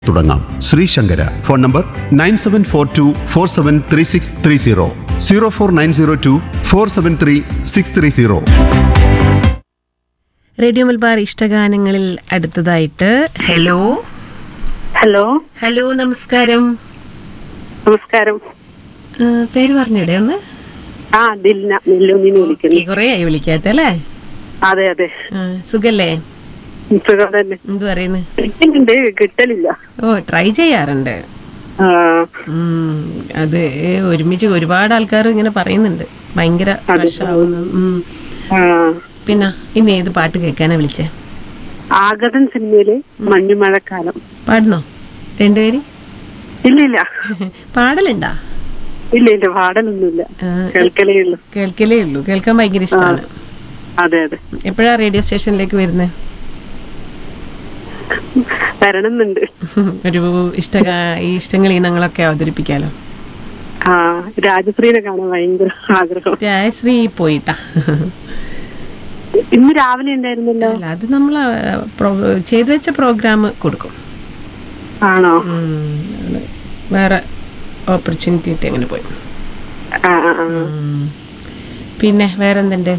തുടങ്ങാം Sreesankara phone number nine seven four two four seven three six three zero zero four nine zero two four seven three six three zero radio Malabar ഇഷ്ടഗാനങ്ങളിൽ അടുത്തതായിട്ട് hello hello hello നമസ്കാരം നമസ്കാരം ആ, പേര് പറഞ്ഞിടേ ഒന്ന് ആ ദിൽന നെല്ലൂന്നിന്ന് വിളിക്കുന്നു കുറേ ആയി വിളിക്കാത്തല്ലേ അതെ അതെ ആ, സുഖല്ലേ സുഖം തന്നെ എന്തു പറയുന്നു കിട്ടുന്നുണ്ട് കിട്ടലില്ല ഓ ട്രൈ ചെയ്യാറുണ്ട് ആ, ഉം, അത് ഒരുമിച്ച് ഒരുപാട് ആൾക്കാർ ഇങ്ങനെ പറയുന്നുണ്ട് ഭയങ്കര പ്രശ്നമാവുന്നു ഉം. ആ. പിന്നെ ഇന്ന് ഏത് പാട്ട് കേൾക്കാനാ വിളിച്ചേ ആഗതൻ സിനിമയില് മഞ്ഞുമഴക്കാലം പാടുന്നോ രണ്ടുപേര് ഇല്ല ഇല്ല പാടലുണ്ടാ ഇല്ല ഇല്ല പാടലൊന്നുമില്ല ആ, കേൾക്കലേ ഉള്ളു കേൾക്കലേ ഉള്ളൂ കേൾക്കാൻ ഭയങ്കര ഇഷ്ടമാണ് അതെ അതെ എപ്പോഴാ റേഡിയോ സ്റ്റേഷനിലേക്ക് വരുന്നത് വരണമെന്നുണ്ട് ഒരു ഇഷ്ട ഈ ഇഷ്ടങ്ങൾ ഇനങ്ങളൊക്കെ അവതരിപ്പിക്കാലോ ആ രാജശ്രീനെ കാണാൻ ഭയങ്കര ആഗ്രഹം രായശ്രീ പോയിട്ടാ ഇന്ന് രാവിലെ ഉണ്ടായിരുന്നല്ലോ അല്ല അത് നമ്മൾ ചെയ്തു വെച്ച പ്രോഗ്രാം കൊടുക്കും ആണോ ഉം, അത് വേറെ ഓപ്പർച്യൂണിറ്റി കിട്ടി അങ്ങനെ പോയി ആ ആ ആ ഉം. പിന്നെ വേറെ എന്തുണ്ട്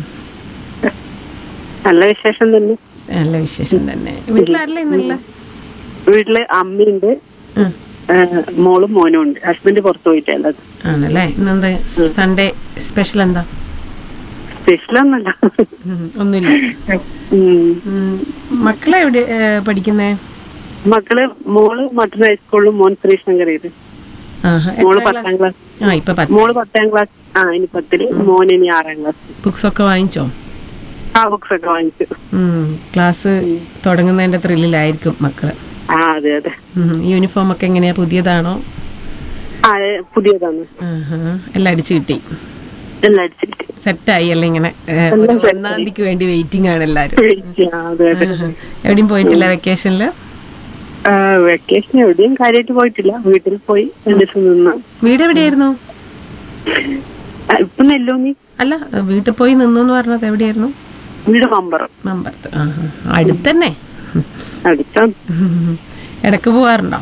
നല്ല വിശേഷം തന്നെ നല്ല വിശേഷം തന്നെ വീട്ടിലാരല്ലേ ഇന്നുള്ള വീട്ടില് അമ്മയുണ്ട് ആ, മോളും മോനും ഉണ്ട് ഹസ്ബൻഡ് പുറത്തു പോയിട്ടുള്ളത് ആണല്ലേ ഇന്നെന്താ സൺഡേ സ്പെഷ്യൽ എന്താ സ്പെഷ്യലൊന്നുമല്ല ഉം, ഒന്നുമില്ല ഉം. ഉം, മക്കളെ എവിടെ പഠിക്കുന്നേ മക്കള് മോള് മട്ടൺ ഹൈസ്കൂളിലും മോൻ ശ്രീശങ്കരയില് ആഹാ, മോള് എത്രാം പത്താം ക്ലാസ്? ക്ലാസ് ആ ഇപ്പൊ പത്ത് മോള് പത്താം ക്ലാസ് ആ ഇനി പത്തില് മോൻ ഇനി ആറാം ക്ലാസ് ബുക്സ് ഒക്കെ വാങ്ങിച്ചോ ആ ബുക്സ് ഒക്കെ വാങ്ങിച്ചു ഉം, ക്ലാസ് തുടങ്ങുന്നതിന്റെ ത്രില്ലിലായിരിക്കും മക്കള് ആ അതെ അതെ ഉം, യൂണിഫോം ഒക്കെ എങ്ങനെയാ പുതിയതാണോ ആ ഏ, പുതിയതാണ് ആഹാ, എല്ലാം അടിച്ചു കിട്ടി എല്ലാം അടിച്ചിട്ട് സെറ്റായി അല്ല ഇങ്ങനെ ഏ, ഒരു ഒന്നാം തീയതിക്ക് വേണ്ടി വെയിറ്റിംഗ് ആണ് എല്ലാരും ആ, അതെ അതെ ആഹാ. എവിടെയും പോയിട്ടില്ല വെക്കേഷനില് വെക്കേഷൻ എവിടെയും കാര്യമായിട്ട് പോയിട്ടില്ല വീട്ടിൽ പോയി രണ്ടു ദിവസം നിന്ന് വീട് എവിടെയായിരുന്നു ആ, ഇപ്പൊ നെല്ലൂന്നി അല്ല വീട്ടിൽ പോയി നിന്നു എന്ന് പറഞ്ഞത് എവിടെയായിരുന്നു വീട് മമ്പറം മമ്പറത്ത് ആഹാ. അടുത്തന്നെ അടുത്താണ് ഉം. ഇടക്ക് പോവാറുണ്ടോ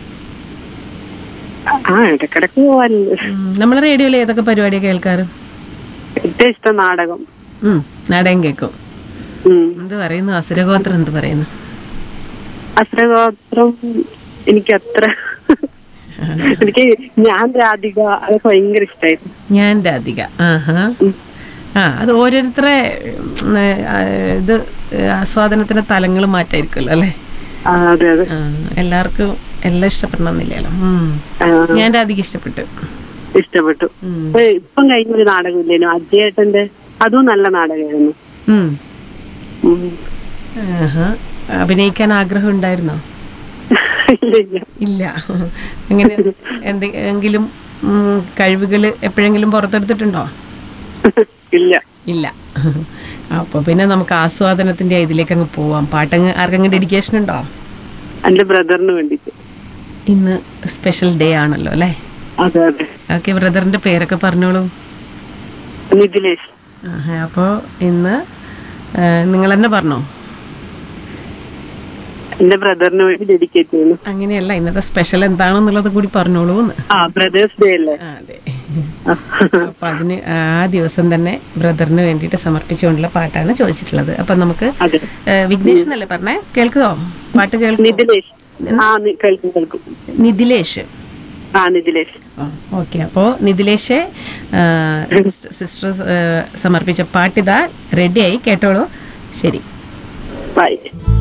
ആ ഇടക്കിടക്ക് പോവാറുണ്ട് ഉം, നമ്മളെ റേഡിയോയിൽ ഏതൊക്കെ പരിപാടിയാണ് കേൾക്കാറ് ഏറ്റവും ഇഷ്ടം നാടകം ഉം, നാടകം കേൾക്കും ഉം. എന്ത് പറയുന്നു അസുരഗോത്രം എന്ത് പറയുന്നു അസുരഗോത്രം എനിക്ക് അത്ര എനിക്ക് ഞാൻ രാധിക അതൊക്കെ ഭയങ്കര ഇഷ്ടായിരുന്നു ഞാൻ രാധിക ആഹാ ആ അത് ഓരോരുത്തരെ ഉം, ആ, ഇത് ആസ്വാദനത്തിന്റെ തലങ്ങൾ മാറ്റായിരിക്കുമല്ലോ അല്ലേ ആ, അതെ അതെ ആ, എല്ലാവർക്കും എല്ലാം ഇഷ്ടപ്പെടണമെന്നില്ലല്ലോ ഉം. ആ, ഞാൻ രാധിക ഇഷ്ടപ്പെട്ടു ഇഷ്ടപ്പെട്ടു ഉം. ഇപ്പൊ ഇപ്പം കഴിഞ്ഞ ഒരു നാടകമില്ലേനു അജയേട്ടന്റെ അതും നല്ല നാടകമായിരുന്നു ഉം. ഉം. ആഹാ. അഭിനയിക്കാൻ ആഗ്രഹം ഉണ്ടായിരുന്നോ ഇല്ല ഇല്ല ഇല്ല അങ്ങനെ എന്തെങ്കിലും കഴിവുകൾ എപ്പോഴെങ്കിലും പുറത്തെടുത്തിട്ടുണ്ടോ ഇല്ല ഇല്ല അപ്പോൾ പിന്നെ നമുക്ക് ആസ്വാദനത്തിന്റെ ഇതിലേക്ക് അങ്ങ് പോവാം പാട്ടങ്ങ് ആർക്കെങ്കിലും ഡെഡിക്കേഷൻ ഉണ്ടോ എന്റെ ബ്രദറിന് വേണ്ടിട്ട് ഇന്ന് സ്പെഷ്യൽ ഡേ ആണല്ലോ അല്ലേ അതെ അതെ ഓക്കെ ബ്രദറിന്റെ പേരൊക്കെ പറഞ്ഞോളൂ നിഖിലേഷ് അപ്പോൾ ഇന്ന് നിങ്ങൾ തന്നെ പറഞ്ഞോ എന്റെ ബ്രദറിന് വേണ്ടി ഡെഡിക്കേറ്റ് ചെയ്യുന്നു അങ്ങനെയല്ല ഇന്നത്തെ സ്പെഷ്യൽ എന്താണെന്നുള്ളത് കൂടി പറഞ്ഞോളൂ എന്ന് ആ ബ്രദേഴ്സ് ഡേ അല്ലേ ആ, അതെ അപ്പൊ അതിന് ആ ദിവസം തന്നെ ബ്രദറിന് വേണ്ടിയിട്ട് സമർപ്പിച്ചുകൊണ്ടുള്ള പാട്ടാണ് ചോദിച്ചിട്ടുള്ളത് അപ്പൊ നമുക്ക് അതെ ഏ, വിഘ്നേഷ് എന്നല്ലേ പറഞ്ഞേ കേൾക്കുതോ പാട്ട് കേൾക്കും നിതിലേഷ് ആ നി- കേൾക്കും കേൾക്കും നിതിലേഷ് ആ നിതിലേഷ് ഓക്കെ അപ്പോൾ നിതിലേഷ് സിസ്റ്റർ സമർപ്പിച്ച പാട്ടിതാ റെഡിയായി കേട്ടോളൂ ശരി ബൈ